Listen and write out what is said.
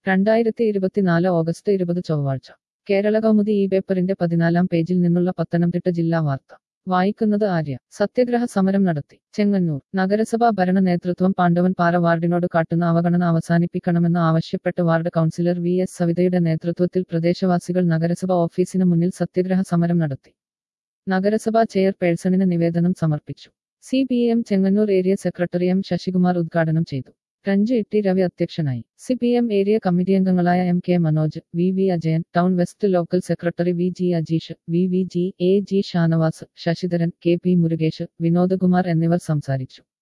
രണ്ടായിരത്തി ഇരുപത്തിനാല് ഓഗസ്റ്റ് ഇരുപത് ചൊവ്വാഴ്ച കേരള കൗമുദി ഈ പേപ്പറിന്റെ പതിനാലാം പേജിൽ നിന്നുള്ള പത്തനംതിട്ട ജില്ലാ വാർത്ത വായിക്കുന്നത് ആര്യ സത്യഗ്രഹ സമരം നടത്തി ചെങ്ങന്നൂർ നഗരസഭാ ഭരണ നേതൃത്വം പാണ്ഡവൻ പാറ വാർഡിനോട് കാട്ടുന്ന അവഗണന അവസാനിപ്പിക്കണമെന്ന് ആവശ്യപ്പെട്ട് വാർഡ് കൗൺസിലർ വി എസ് സവിതയുടെ നേതൃത്വത്തിൽ പ്രദേശവാസികൾ നഗരസഭ ഓഫീസിന് മുന്നിൽ സത്യഗ്രഹ സമരം നടത്തി നഗരസഭാ ചെയർപേഴ്സണിന് നിവേദനം സമർപ്പിച്ചു C P M Chengannur area secretary M Sasikumar ഉദ്ഘാടനം ചെയ്തു രഞ്ജു ഇട്ടി രവി അധ്യക്ഷനായി C P M area committee അംഗങ്ങളായ M K Manoj V V Ajayan town west local secretary V G Ajeesh V V G A G Shanavas Sasidharan K P Murukesh Vinodakumar എന്നിവർ സംസാരിച്ചു